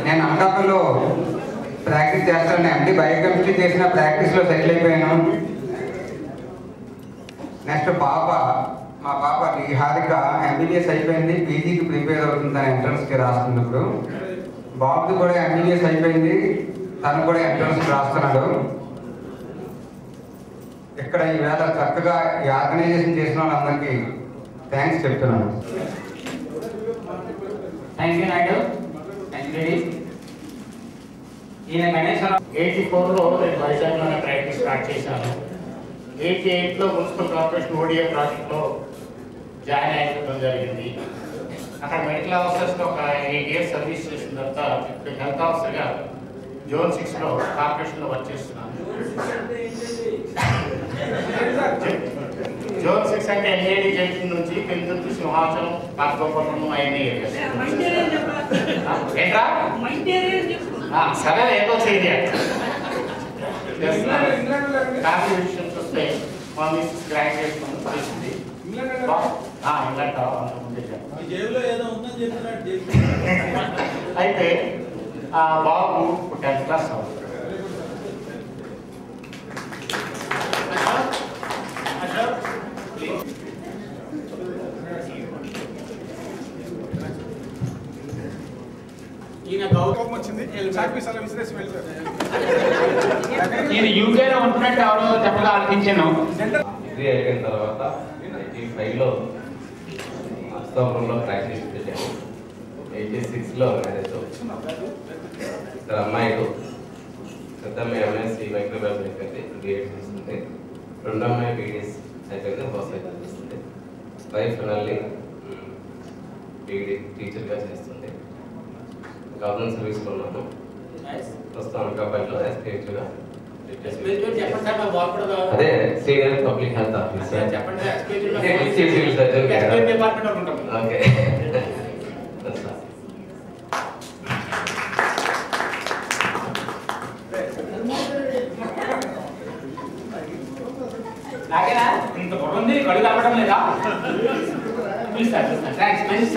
నేను అనకాపల్లిలో ప్రాక్టీస్ చేస్తాను ఎండి బయోకెమిస్ట్రీ చేసిన ప్రాక్టీస్లో సెటిల్ అయిపోయాను నెక్స్ట్ పాప మా పాప ఈ హారిక ఎంబీబీఎస్ అయిపోయింది పీజీకి ప్రిపేర్ అవుతుంది తన ఎంట్రన్స్కి రాస్తున్నప్పుడు బాబుది కూడా ఎంబీబీఎస్ అయిపోయింది తను కూడా ఎంట్రన్స్ రాస్తున్నాడు ఇక్కడ ఈవేళ చక్కగా ఈ ఆర్గనైజేషన్ చేసిన వాళ్ళందరికీ థ్యాంక్స్ చెప్తున్నాను thank you Naidu thank you ఈయన గణేశ్వరం ఎయిటీ ఫోర్లో నేను వైజాగ్లోనే ప్రాక్టీస్ స్టార్ట్ చేశాను ఎయిటీ ఎయిట్లో మున్సిపల్ కార్పొరేషన్ ఓడిఏ ప్రాజెక్ట్లో జాయిన్ అయ్యడం జరిగింది అక్కడ మెడికల్ ఆఫీసర్స్లో ఒక ఎయిట్ ఇయర్స్ సర్వీస్ చేసిన తర్వాత ఇప్పుడు హెల్త్ ఆఫీసర్గా జోన్ సిక్స్లో కార్పొరేషన్లో వర్క్ చేస్తున్నాను జోన్ సిక్స్ అంటే ఎన్ఏడి జంక్షన్ నుంచి పెందుర్తి సింహాచలం కాకగోపురం అవన్నీ ఏరియాస్ ఏంట్రా ఆ, సరే ఏదో చేయండి ఫ్యామిలీ విషయం చూస్తే మా మిస్సెస్ గ్రాడ్యుయేట్ చేసింది ఆ, ఇంగ్లాండ్ అంతకుముందే చెప్పాను. జేబులో ఏదో ఉందని చెప్పినట్టు అయితే ఆ బాబు టెన్త్ క్లాస్ అవుతుంది ఈయన గౌరవం వచ్చింది చాక్ పీస్ అలా విసిరేసి వెళ్ళిపోయారు నేను యూకేలో ఉంటున్నట్టు ఎవరో చెప్పగా అనిపించాను డిగ్రీ అయిపోయిన తర్వాత ఎయిటీ ఫైవ్లో అస్తోపురంలో ప్రాక్టీస్ పెట్టాను ఎయిటీ సిక్స్లో మ్యారేజ్ ఇద్దరు అమ్మాయిలు పెద్ద అమ్మాయి ఎంఎస్సి మైక్రోబయాలజీ అయిపోయింది బీఎడ్ చేస్తుంది రెండో అమ్మాయి బీడీఎస్ అయిపోయింది హౌస్ వైఫ్ చేస్తుంది వైఫ్ ఫినల్లీ బీడీ టీచర్గా చేస్తుంది గవర్నమెంట్ సర్వీస్లో ఉన్నాను ప్రస్తుతం అనకాపల్లిలో ఎస్పీహెచ్గా అదే senior public health officer civil surgeon department ఉంటాం ఓకే That's all. నాకేనా ఇంత బుర్ర ఉంది కళ్ళు కనపడడం లేదా పిలుస్తాను పిలుస్తాను థ్యాంక్స్ మంచి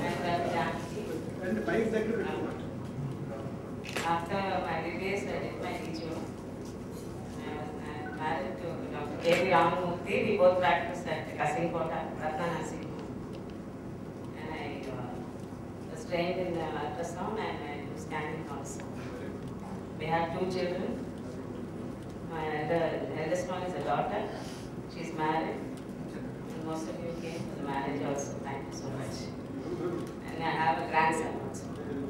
After my BBS, I did my teaching. I was uh, married to Dr. K.V. Ramamurthy. We both practiced at Kasingkota, Ratna Nursing Home. And I uh, was trained in uh, ultrasound and I do scanning also. We have two children. My elder, eldest one is a daughter. She's married. And most of you came for the marriage also. Thank you so much. And I have a grandson also.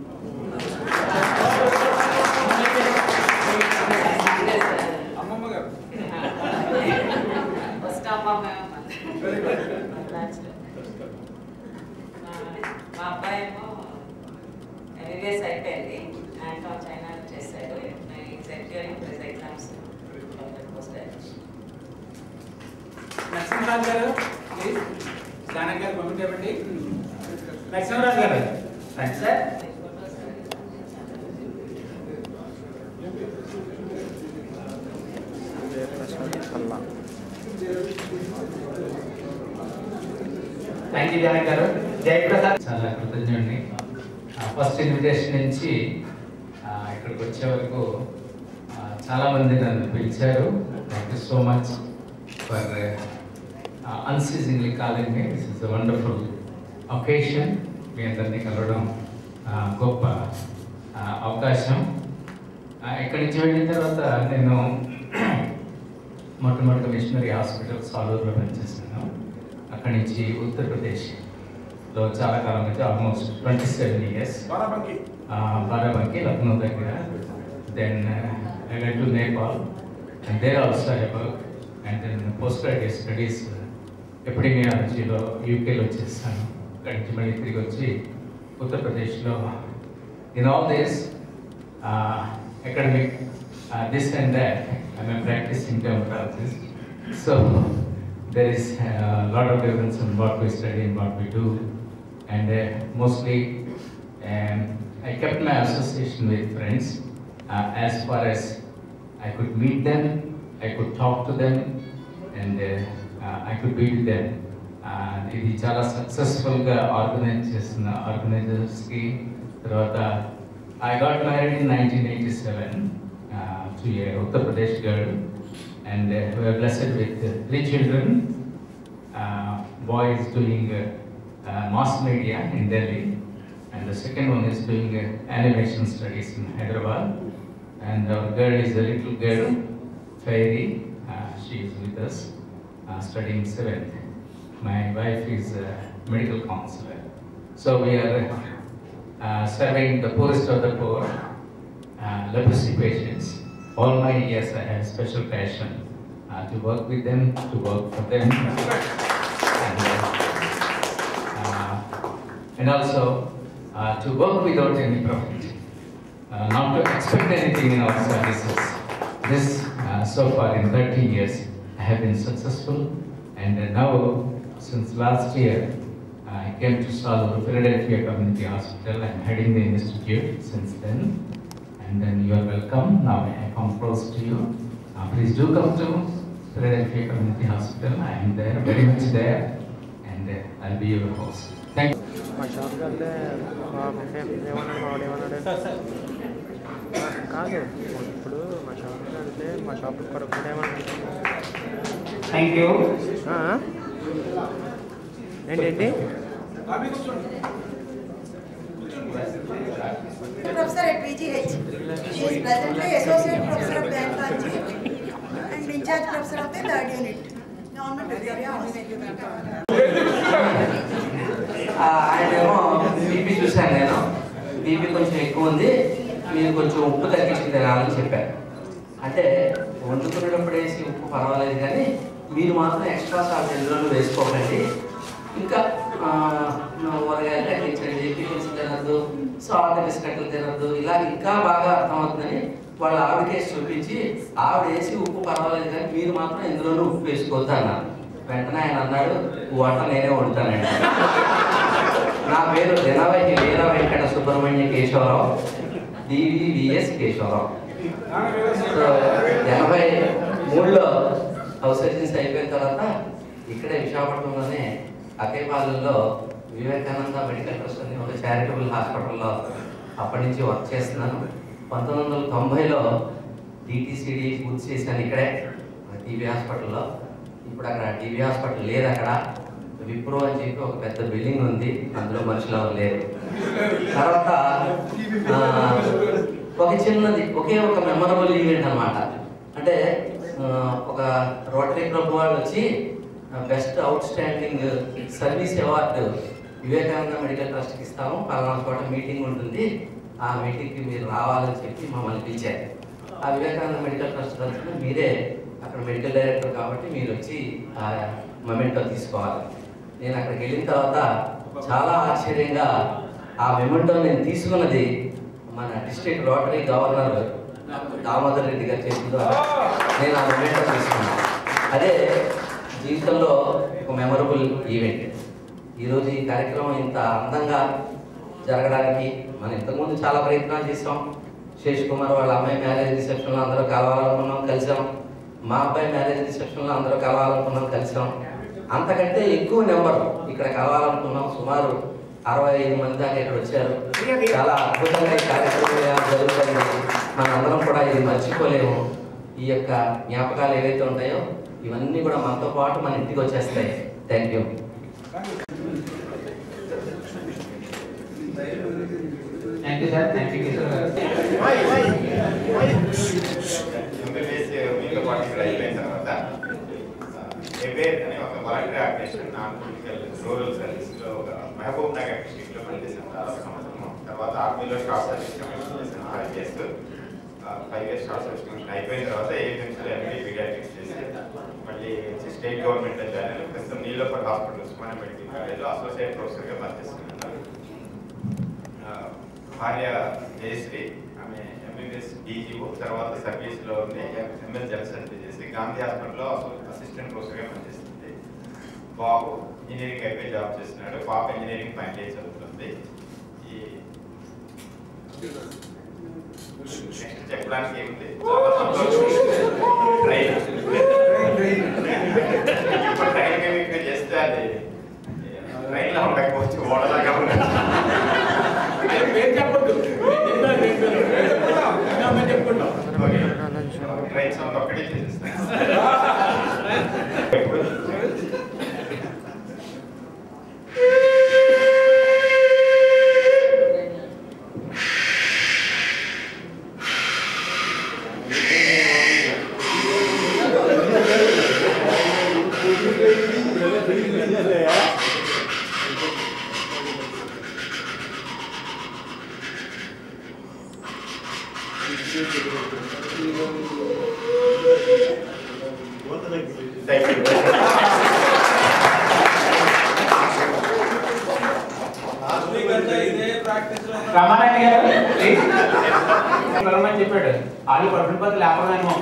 అమ్మమ్మ గారు first అమ్మ మా అబ్బాయి ఏమో MBBS అయిపోయింది యాంటో China చేశాడు securing plus exams post graduation Narasimharaju గారు ప్లీజ్ జానక్ గారు పంపించండి నరసింహరాజు గారు thanks sir thank you Janak గారు జయప్రసాద్ చాలా కృతజ్ఞుడిని ఫస్ట్ ఇన్విటేషన్ నుంచి ఆ, ఇక్కడికి వచ్చే వరకు ఆ, చాలా మంది నన్ను పిలిచారు thank you so much for unceasingly calling me this is wonderful occasion మీ అందరినీ కలవడం ఆ, గొప్ప ఆ, అవకాశం ఆ, ఇక్కడి నుంచి వెళ్ళిన తర్వాత నేను మొట్టమొదటి మిషనరీ హాస్పిటల్ సాలూరులో పనిచేశాను అక్కడి నుంచి ఉత్తరప్రదేశ్లో చాలా కాలం నుంచి almost twenty seven years Barabanki Barabanki Lucknow దగ్గర then I went to Nepal and there also I work and then post graduate studies ఎపిడమియాలజీలో యూకేలో చేస్తాను అక్కడి నుంచి మళ్ళీ తిరిగి వచ్చి ఉత్తరప్రదేశ్లో in all this academic uh, this and that. I'm a practicing dermatologist. So there is a lot of difference in what we study and what we do. And uh, mostly um, I kept my association with friends uh, as far as I could meet them, I could talk to them, and uh, uh, I could be with them. Uh, ఇది చాలా సక్సెస్ఫుల్గా organise చేస్తున్న ఆర్గనైజర్స్కి తర్వాత I got married in 1987 uh, to a Uttar Pradesh girl, and uh, we were blessed with uh, three children. Uh, boy is doing uh, uh, mass media in Delhi, and the second one is doing uh, animation studies in Hyderabad. And our girl is a little girl, Fairy. Uh, she is with us, uh, studying seventh. My wife is a medical counselor. So we are uh, serving the poorest of the poor, uh, leprosy patients. All my years I have special passion uh, to work with them, to work for them. And, uh, and also uh, to work without any profit, uh, not to expect anything in our services. This, uh, so far in 30 years, I have been successful, and uh, now, since last year, I came to Salur, Philadelphia Community Hospital. I'm heading the institute since then, and then you are welcome. Now I come close to you. Uh, please do come to Philadelphia Community Hospital. I am there, very much there, and uh, I'll be your host. Thank you. మా షాప్కి వెళ్తే ఏమన్నాడు మావాడు ఏమన్నాడు కాదు ఇప్పుడు మా షాప్కి వెళ్తే మా షాప్ కొరకు ఏమన్నాడు థ్యాంక్ యూ ఆ? ఏంటండి Professor at VGH. She is presently Associate Professor of Gynecology and in charge Professor of the third unit. Government Victoria Hospital. ఆ, ఆయనేమో బీపీ చూశాను నేను బీపీ కొంచెం ఎక్కువ ఉంది మీరు కొంచెం ఉప్పు తగ్గించి తినాలని చెప్పారు అంటే వండుకునేటప్పుడు వేసి ఉప్పు పర్వాలేదు కానీ మీరు మాత్రం ఎక్స్ట్రా సాల్ట్ ఎందులో వేసుకోకండి ఇంకా ఆ, ఊరగాయలు తగ్గించండి పికిల్స్ తినద్దు సాల్ట్ బిస్కెట్లు తినద్దు ఇలా ఇంకా బాగా అర్థమవుతుందని వాళ్ళ ఆవిడకేసి చూపించి ఆవిడ వేసి ఉప్పు పర్వాలేదు కానీ మీరు మాత్రం ఎందులోనూ ఉప్పు వేసుకోవద్దు అన్నారు వెంటనే ఆయన అన్నాడు వంట నేనే వండుతానండి నా పేరు దినవైకి వీర వెంకట సుబ్రహ్మణ్య కేశవరావు డివివిఎస్ కేశవరావు సో ఎనభై మూడులో హౌస్ సర్జన్స్ అయిపోయిన తర్వాత ఇక్కడే విశాఖపట్నంలోనే అకేపాలెంలో వివేకానంద మెడికల్ ట్రస్ట్ అని ఒక చారిటబుల్ హాస్పిటల్లో అప్పటి నుంచి వర్క్ చేస్తున్నాను పంతొమ్మిది వందల తొంభైలో డిటీసీడీ పూర్తి చేశాను ఇక్కడే టీబీ హాస్పిటల్లో ఇప్పుడు అక్కడ టీబీ హాస్పిటల్ లేదు అక్కడ విప్రో అని చెప్పి ఒక పెద్ద బిల్డింగ్ ఉంది అందులో మనుషులు ఎవరు లేరు తర్వాత ఆ, ఒక చిన్నది ఒకే ఒక మెమరబుల్ ఈవెంట్ అన్నమాట అంటే ఆ, ఒక రోటరీ క్లబ్ వాళ్ళు వచ్చి best outstanding service award Vivekananda medical ట్రస్ట్కి ఇస్తాము పలానా చోట మీటింగ్ ఉంటుంది ఆ మీటింగ్కి మీరు రావాలని చెప్పి మమ్మల్ని పిలిచారు ఆ వివేకానంద మెడికల్ ట్రస్ట్ తరఫున మీరే అక్కడ మెడికల్ డైరెక్టర్ కాబట్టి మీరు వచ్చి ఆ మొమెంటో తీసుకోవాలి నేను అక్కడికి వెళ్ళిన తర్వాత చాలా ఆశ్చర్యంగా ఆ మెమెంటో నేను తీసుకున్నది మన district rotary governor Damodar Reddy గారి చేతిలో నేను ఆ మెమెంటో తీసుకున్నాను అదే జీవితంలో ఒక మెమరబుల్ ఈవెంట్ ఈరోజు ఈ కార్యక్రమం ఇంత అందంగా జరగడానికి మనం ఇంతకుముందు చాలా ప్రయత్నాలు చేసాం శేష్ కుమార్ వాళ్ళ అమ్మాయి మ్యారేజ్ రిసెప్షన్లో అందరూ కలవాలనుకున్నాం కలిసాం మా అబ్బాయి మ్యారేజ్ రిసెప్షన్లో అందరూ కలవాలనుకున్నాం కలిసాం అంతకంటే ఎక్కువ నెంబర్ ఇక్కడ కలవాలనుకున్నాం సుమారు అరవై ఐదు మంది దాకా ఇక్కడ వచ్చారు చాలా అద్భుతంగా ఈ కార్యక్రమం జరుగుతుంది మనందరం కూడా ఇది మర్చిపోలేము ఈ యొక్క జ్ఞాపకాలు ఏవైతే ఉంటాయో ఇవన్నీ కూడా మనతో పాటు మన ఇంటికి వచ్చేస్తాయి thank you Thank you, sir. Thank you, sir. MBBS మీతో పాటు ఇక్కడ అయిపోయిన తర్వాత ఎవేర్ అనే ఒక voluntary organization non political rural సర్వీస్లో ఒక మహబూబ్ నగర్ డిస్ట్రిక్ట్లో పనిచేసాను దాదాపు సంవత్సరం తర్వాత ఆర్మీలో షార్ట్ సర్వీస్ కమిషన్ చేశాను five years five years short service commission అయిపోయిన తర్వాత ఏజెన్సీలో ఎంబీ పీడియాట్రిక్స్ చేసి మళ్ళీ వచ్చి స్టేట్ గవర్నమెంట్ జాయిన్ ప్రస్తుతం నీలోపర్ హాస్పిటల్ ఉస్మానియా మెడికల్ కాలేజ్లో అసోసియేట్ ప్రొఫెసర్గా పనిచేస్తున్నాను ఆ, భార్య జయశ్రీ ఆమె ఎంబీబీఎస్ డీజీఓ తర్వాత సర్వీస్లో ఉండి ఎంఎస్ జనరల్ సర్వీస్ చేసి గాంధీ హాస్పిటల్లో అసిస్టెంట్ ప్రొఫెసర్గా పనిచేస్తుంది బాబు ఇంజనీరింగ్ అయిపోయి జాబ్ చేస్తున్నాడు పాప ఇంజనీరింగ్ ఫైనల్ ఇయర్ చదువుతుంది ఈ నెక్స్ట్ చెప్పడానికి ఏముంది చాలా సంతోషం ట్రైన్ ఇప్పుడు ట్రైన్ మేము చేస్తే అది ట్రైన్లో ఉండకపోవచ్చు ఓడలాగా ఉండదు పేరు చెప్పొద్దు ఇదే ప్రాక్టీస్ లో రమానాయుడు గారు ప్లీజ్ వెళ్ళమని చెప్పాడు వాళ్ళు పట్టుకుని పోతే లేపమేమో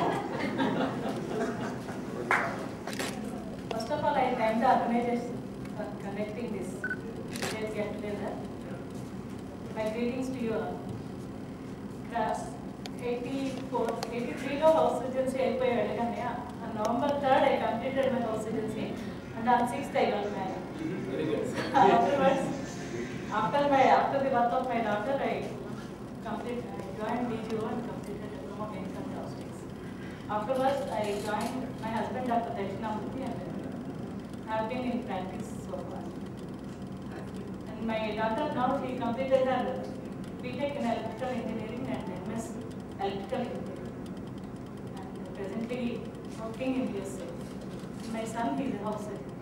First of all, I thank the organizers for conducting this today's get together. My greetings to you all. Class 84, 83 లో హౌస్ ఏజెన్సీ అయిపోయాడు కానీ November third I completed my house agency and on sixth I got marriage afterwards after my after the birth of my daughter I complete I joined DGO and completed diploma of income logistics. Afterwards I joined my husband Dr. Dakshinamurthy and have been in practice so far. And my daughter now she completed her BTech in electrical engineering and MS electrical engineering. And presently working in USA. My son is a house surgeon.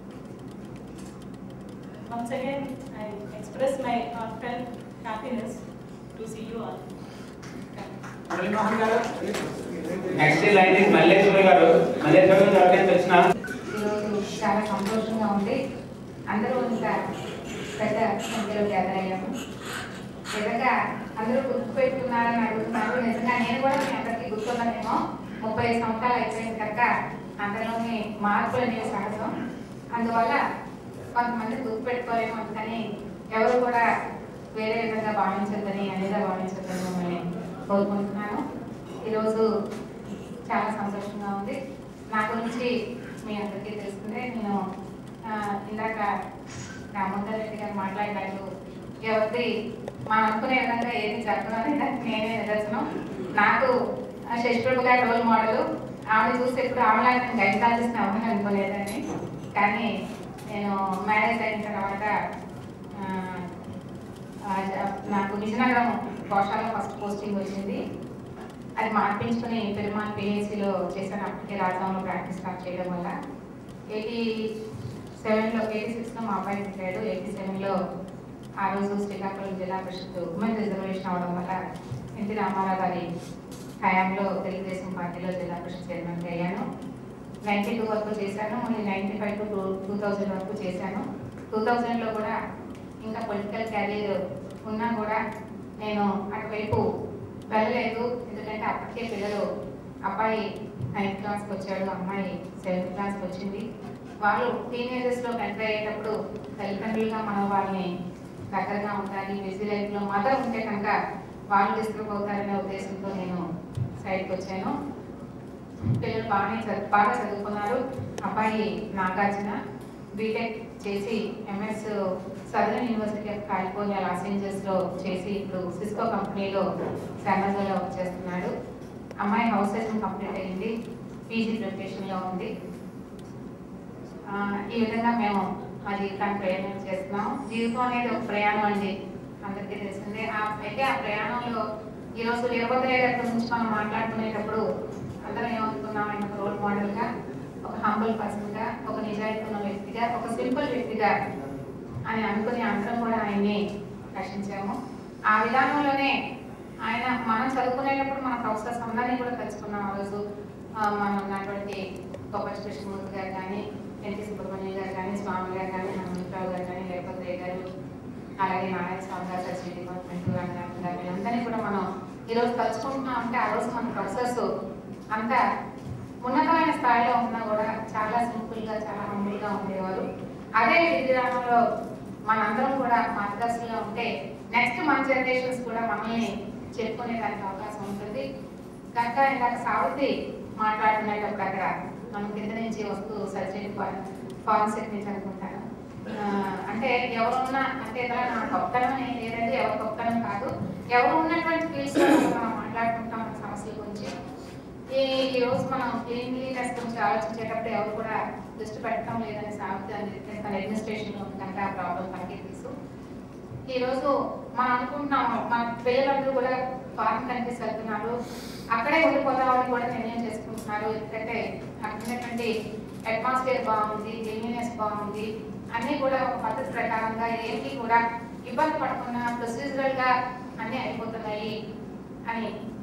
Once again, I express my heartfelt happiness to see you all. Murali Mohan గారు next line is Malleswari గారు మల్లేశ్వరి గారు ఎవరికైనా తెలిసిన ఈరోజు చాలా సంతోషంగా ఉంది అందరూ ఇంకా పెద్ద సంఖ్యలో గ్యాదర్ అయ్యాము నిజంగా అందరూ గుర్తుపెట్టుకున్నారని అడుగుతున్నారు నిజంగా నేను కూడా మీ అందరికీ గుర్తున్నానేమో ముప్పై ఐదు సంవత్సరాలు అయిపోయింది కనుక అందులోని మార్పులు అనేవి సహజం అందువల్ల కొంతమంది గుర్తుపెట్టుకోలేము అందుకని ఎవరు కూడా వేరే విధంగా భావించద్దని అనేదా భావించద్దని మిమ్మల్ని కోరుకుంటున్నాను ఈరోజు చాలా సంతోషంగా ఉంది నా గురించి మీ అందరికీ తెలుస్తుంది నేను ఆ, ఇందాక రామోదర్ రెడ్డి గారు మాట్లాడినట్టు ఎవరిది మనం అనుకునే విధంగా ఏది జరగదు అనేది నేనే నిదర్శనం నాకు ఆ, శశిప్రభు గారి రోల్ మోడల్ ఆమె చూసి ఎప్పుడు ఆమెలా నేను గైనకాలజిస్ట్ అవ్వాలని అనుకోలేదని కానీ నేను మ్యారేజ్ అయిన తర్వాత ఆ, ఆ, నాకు విజయనగరం గోశాలలో ఫస్ట్ పోస్టింగ్ వచ్చింది అది మార్పించుకుని పెరుమాల్ పిహెచ్సిలో చేశాను అప్పటికే రాజధానిలో ప్రాక్టీస్ స్టార్ట్ చేయడం వల్ల ఎయిటీ సెవెన్లో ఎయిటీ సిక్స్లో మా అబ్బాయి పుట్టాడు ఎయిటీ సెవెన్లో ఆ రోజు శ్రీకాకుళం జిల్లా పరిషత్ ఉమెన్ రిజర్వేషన్ అవడం వల్ల ఎన్టీ రామారావు గారి హయాంలో తెలుగుదేశం పార్టీలో జిల్లా పరిషత్ చైర్మన్ అయ్యాను నైంటీ టూ వరకు చేశాను మళ్ళీ ninety five to two two thousand వరకు చేశాను టూ థౌజండ్లో కూడా ఇంకా పొలిటికల్ క్యారియర్ ఉన్నా కూడా నేను అటువైపు వెళ్ళలేదు ఎందుకంటే అప్పటికే పిల్లలు అబ్బాయి నైన్త్ క్లాస్కి వచ్చాడు అమ్మాయి సెవెంత్ క్లాస్కి వచ్చింది వాళ్ళు టీనేజర్స్లో ఎంటర్ అయ్యేటప్పుడు తల్లిదండ్రులుగా మనం వాళ్ళని దగ్గరగా ఉండాలి బిజీ లైఫ్లో మదర్ ఉంటే కనుక వాళ్ళు డిస్టర్బ్ అవుతారనే ఉద్దేశంతో నేను సైడ్కి వచ్చాను పిల్లలు బాగానే చదువు బాగా చదువుకున్నారు అబ్బాయి నాగార్జున బీటెక్ చేసి MS Southern University of California Los ఏంజల్స్లో చేసి ఇప్పుడు సిస్కో కంపెనీలో శామజోలో వర్క్ చేస్తున్నాడు అమ్మాయి హౌస్ సర్జన్ కంప్లీట్ అయింది పీజీ ప్రిపరేషన్లో ఉంది ఆ, ఈ విధంగా మేము మా జీవితాన్ని ప్రయాణం చేస్తున్నాం జీవితం అనేది ఒక ప్రయాణం అండి అందరికీ తెలిసిందే ఆ అయితే ఆ ప్రయాణంలో ఈరోజు వీరభద్రయ్య గారి గురించి మనం మాట్లాడుకునేటప్పుడు అందరం ఏమనుకున్నాం ఆయన ఒక రోల్ మోడల్గా ఒక హంబుల్ పర్సన్గా ఒక నిజాయితీ ఉన్న వ్యక్తిగా ఒక సింపుల్ వ్యక్తిగా అని అనుకుని అందరం కూడా ఆయన్ని రక్షించాము ఆ విధానంలోనే ఆయన మనం చదువుకునేటప్పుడు మన ప్రొఫెసర్స్ అందరినీ కూడా తెలుసుకున్నాం ఆ రోజు ఆ, మనం ఉన్నటువంటి గొప్ప కృష్ణమూర్తి గారు కానీ ఎన్టీ సుబ్రహ్మణ్యం గారు కానీ స్వామి గారు కానీ హనుమంతరావు గారు కానీ లేకపోతే గారు అలాగే నారాయణ స్వామి గారు సచివ డిపార్ట్మెంట్ రంగారావు గారు వీళ్ళందరినీ కూడా మనం ఈరోజు తలుచుకుంటున్నాం అంటే ఆ రోజు మన ప్రొఫెసర్స్ అంత ఉన్నతమైన స్థాయిలో ఉన్నా కూడా చాలా సింపుల్గా చాలా హంబుల్గా ఉండేవారు అదే విద్యారంగంలో మనందరం కూడా మార్గదర్శిగా ఉంటే నెక్స్ట్ మన జనరేషన్స్ కూడా మనల్ని చెప్పుకునేదానికి అవకాశం ఉంటుంది కనుక ఇందాక సావిత్రి మాట్లాడుకునేటప్పుడు అక్కడ మనం కింద నుంచి వస్తూ సర్జరీ ఫారెన్ సెట్ నుంచి అనుకుంటాను ఆ, అంటే ఎవరున్నా అంటే ఇలా నా గొప్పతనం అని లేదండి ఎవరు గొప్పతనం కాదు ఎవరు ఉన్నటువంటి ఫీల్డ్స్ మనం మాట్లాడుకుంటాం మన సమస్యల గురించి ఈ ఈ రోజు మనం క్లీన్లీనెస్ గురించి ఆలోచించేటప్పుడు ఎవరు కూడా దృష్టి పెట్టడం లేదని సాగుతూ తన అడ్మినిస్ట్రేషన్లో ఉంది కనుక ఆ ప్రాబ్లం తనకి తెలుసు ఈ రోజు మనం అనుకుంటున్నాము మన పిల్లలందరూ కూడా ఫారెన్ కంట్రీస్ వెళ్తున్నారు అక్కడే ఉండిపోతామని కూడా నిర్ణయం చేసుకుంటున్నారు ఎందుకంటే అక్కడ ఉన్నటువంటి అట్మాస్ఫియర్ బాగుంది క్లీన్లీనెస్ బాగుంది అన్నీ కూడా ఒక పద్ధతి ప్రకారంగా ఏంటి కూడా ఇబ్బంది పడకుండా ప్రొసీజరల్ గా అన్నీ అయిపోతున్నాయి అని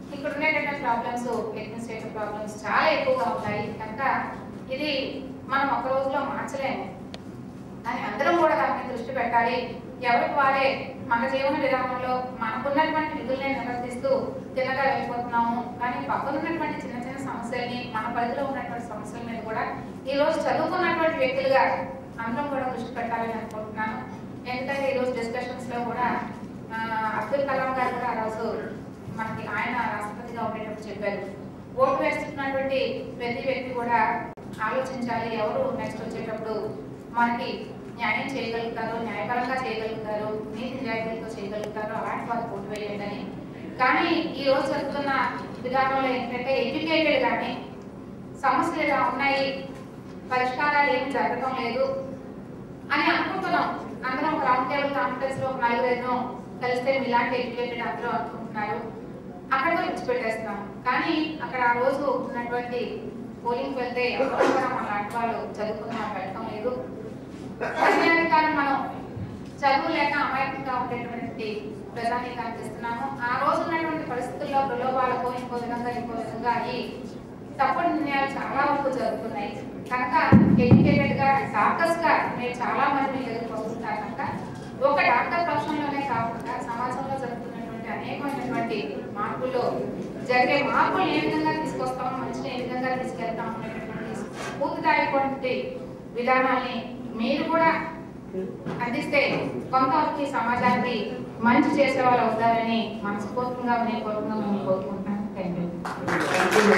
ఇక్కడ ఉండేటటువంటి ప్రాబ్లమ్స్ అడ్మినిస్ట్రేటివ్ ప్రాబ్లమ్స్ చాలా ఎక్కువగా ఉంటాయి కనుక ఇది మనం ఒక రోజులో మార్చలేము అని అందరం కూడా దాని మీద దృష్టి పెట్టాలి ఎవరికి వారే మన జీవన విధానంలో మనకున్నటువంటి విధుల్ని నిర్వర్తిస్తూ తిన్నగా వెళ్ళిపోతున్నాము కానీ పక్కన ఉన్నటువంటి చిన్న చిన్న సమస్యల్ని మన పరిధిలో ఉన్నటువంటి సమస్యల మీద కూడా ఈ రోజు చదువుకున్నటువంటి వ్యక్తులుగా అందరం కూడా దృష్టి పెట్టాలని అనుకుంటున్నాను ఎందుకంటే ఈ రోజు డిస్కషన్స్ లో కూడా ఆ, అబ్దుల్ కలాం గారు కూడా ఆ రోజు మనకి ఆయన రాష్ట్రపతిగా ఉండేటప్పుడు చెప్పారు ఓటు వేస్తున్నటువంటి ప్రతి వ్యక్తి కూడా ఆలోచించాలి ఎవరు నెక్స్ట్ వచ్చేటప్పుడు మనకి న్యాయం చేయగలుగుతారు న్యాయపరంగా చేయగలుగుతారు నీతి నిజాయితీలతో చేయగలుగుతారు అలాంటి వారు ఓటు వేయండి అని కానీ ఈ రోజు జరుగుతున్న విధానంలో ఏంటంటే ఎడ్యుకేటెడ్ కానీ సమస్యలు ఇలా ఉన్నాయి పరిష్కారాలు ఏమి జరగడం లేదు అని అనుకుంటున్నాం అందరం ఒక రౌండ్ టేబుల్ కాన్ఫరెన్స్ లో ఒక నలుగురు కలిస్తే ఇలాంటి ఎడ్యుకేటెడ్ అందరూ అనుకుంటున్నారు అక్కడ కూడా విడిచిపెట్టేస్తున్నాం కానీ అక్కడ ఆ రోజు ఉన్నటువంటి పోలింగ్ వెళ్తే ఎవరు కూడా మన లాంటి వాళ్ళు చదువుకున్న వాళ్ళు వెళ్ళటం లేదు ప్రజాధికారం మనం చదువు లేక అమాయకంగా ఉండేటువంటి ప్రధాని కనిపిస్తున్నాము ఆ రోజు ఉన్నటువంటి పరిస్థితుల్లో ప్రలోభాలకు ఇంకో విధంగా ఇంకో విధంగా ఈ తప్పుడు నిర్ణయాలు చాలా వరకు జరుగుతున్నాయి కనుక ఎడ్యుకేటెడ్ గా డాక్టర్స్ గా మీరు చాలా మంది మీ దగ్గరికి వస్తుంటారు కనుక ఒక డాక్టర్ ప్రొఫెషన్లోనే కాకుండా సమాజంలో జరుగుతున్నటువంటి అనేకమైనటువంటి మార్పుల్లో జరిగే మార్పులు ఏ విధంగా తీసుకొస్తాం మంచిని ఏ విధంగా తీసుకెళ్తాం అనేటటువంటి పూర్తిదాయటువంటి విధానాన్ని మీరు కూడా అందిస్తే కొంతవరకు ఈ సమాజానికి మంచి చేసే వాళ్ళు అవుతారని మనస్ఫూర్తిగా వినయపూర్వకంగా మేము కోరుకుంటున్నాను థ్యాంక్ యూ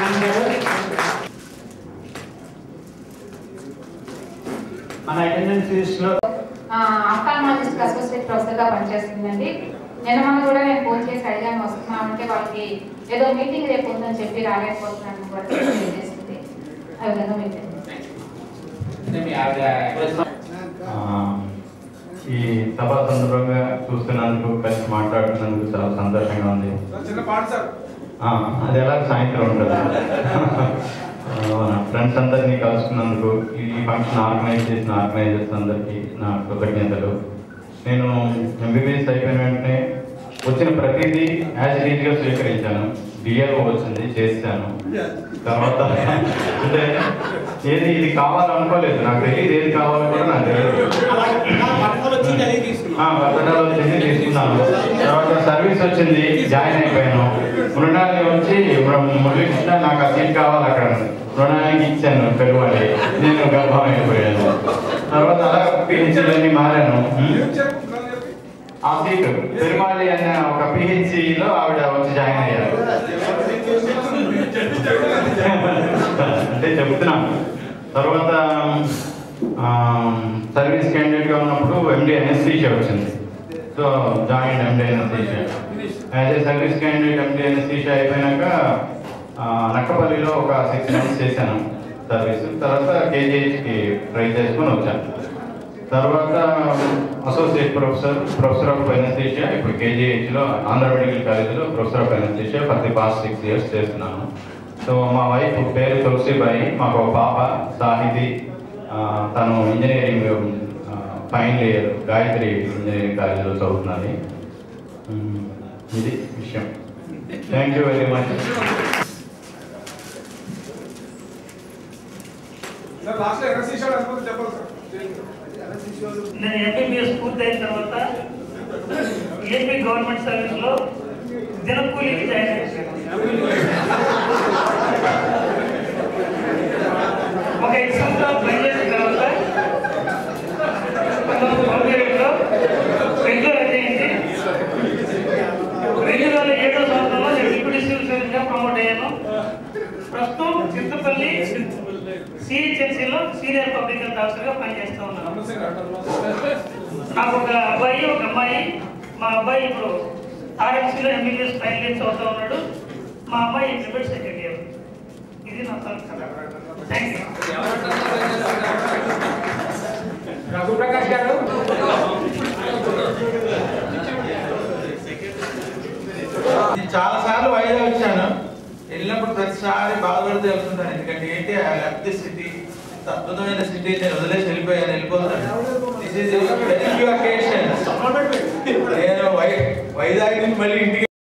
మన అటెండెన్స్ లిస్ట్ లో ఆఫ్థాల్మాలజిస్ట్ అసోసియేట్ ప్రొఫెసర్ గా పనిచేస్తుందండి నిన్న మొన్న కూడా నేను ఫోన్ చేసి అడిగాను వస్తున్నామంటే వాళ్ళకి ఏదో మీటింగ్ రేపు ఉందని చెప్పి రాలేకపోతున్నాను కూడా తెలియజేసింది ఆ విధంగా మీకు తెలియజేస్తాను. మీ ఆవిడ ఆ, ఈ సభ సందర్భంగా చూస్తున్నందుకు కలిసి మాట్లాడుతున్నందుకు చాలా సంతోషంగా ఉంది చిన్న పాట సార్ ఆ, అది ఎలా సాయంత్రం ఉంటుంది మన ఫ్రెండ్స్ అందరినీ కలుసుకున్నందుకు ఈ ఫంక్షన్ ఆర్గనైజ్ చేసిన ఆర్గనైజర్స్ అందరికీ నా కృతజ్ఞతలు నేను ఎంబీబీఎస్ అయిపోయిన వెంటనే వచ్చిన ప్రతిదీ యాజ్ గా స్వీకరించాను డిఎల్ఓ వచ్చింది చేశాను తర్వాత అంటే ఏది ఇది కావాలనుకోలేదు నాకు తెలియదు ఏది కావాలో కూడా నాకు తెలియదు ఆ, వర్తకాలు వచ్చింది తీసుకున్నాను తర్వాత సర్వీస్ వచ్చింది జాయిన్ అయిపోయాను మృణాలి వచ్చి మృ- మురళీకృష్ణ నాకు ఆ సీట్ కావాలి అక్కడ మృణానికి ఇచ్చాను పెరువాలి నేను గర్భం అయిపోయాను తర్వాత అలా పిహెచ్లన్నీ మారాను ఆ సీటు పెరుమాలి అనే ఒక PHC లో ఆవిడ వచ్చి జాయిన్ అయ్యారు అంటే చెప్తున్నాను తర్వాత సర్వీస్ క్యాండిడేట్ గా ఉన్నప్పుడు ఎండి ఎన్ఎస్సీషియా వచ్చింది so join MD anaesthesia as a service candidate MD anaesthesia అయిపోయినాక ఆ, నక్కపల్లిలో ఒక సిక్స్ మంత్స్ చేశాను సర్వీస్ తర్వాత కేజీహెచ్కి ట్రై చేసుకొని వచ్చాను తర్వాత associate professor professor of anaesthesia ఇప్పుడు కేజీహెచ్లో ఆంధ్ర మెడికల్ కాలేజీలో professor of anaesthesia for the past six years చేస్తున్నాను సో మా వైఫ్ పేరు తులసిబాయి మాకు ఒక పాప సాహితి ఆ, తను engineering final year Gayatri engineering కాలేజీలో చదువుతున్నది ఉమ్, ఇది విషయం thank you very much sir last లో ఎన్ఎస్సీ షాట్ అనుకుంటే చెప్పాలి సార్ నేను ఎంబీబీఎస్ పూర్తయిన తర్వాత ఏపీ గవర్నమెంట్ సర్వీస్ లో దినకూలికి జాయిన్ అయ్యాను ఒక ఎగ్జామ్ లో పనిచేసిన తర్వాత పంతొమ్మిదిలో రెగ్యులర్ అయింది రెగ్యులర్ ఏడో సంవత్సరంలో నేను డిప్యూటీ సివిల్ సర్వీస్ గా ప్రమోట్ అయ్యాను ప్రస్తుతం చింతపల్లి సిహెచ్ఎంసీలో సీనియర్ పబ్లిక్ హెల్త్ ఆఫీసర్ గా పనిచేస్తూ ఉన్నాను నాకు ఒక అబ్బాయి ఒక అమ్మాయి మా అబ్బాయి ఇప్పుడు ఆర్ఎంసీలో ఎంబీబీఎస్ ఫైనల్ ఇయర్ చదువుతూ ఉన్నాడు మా అమ్మాయి ప్రైవేట్ సెకండ్ ఇయర్ ఇది నా కథ థ్యాంక్ యూ రఘుప్రకాష్ గారు నేను చాలా సార్లు వైజాగ్ వచ్చాను వెళ్ళినప్పుడు ప్రతిసారి బాధపడితే వెళ్తుంటాను ఎందుకంటే ఏంటి ఆ లెఫ్ట్ సిటీ అద్భుతమైన సిటీ నేను వదిలేసి వెళ్ళిపోయాను వెళ్ళిపోతాను this is very few occasion నేను వై వైజాగ్ నుంచి మళ్ళీ ఇంటికి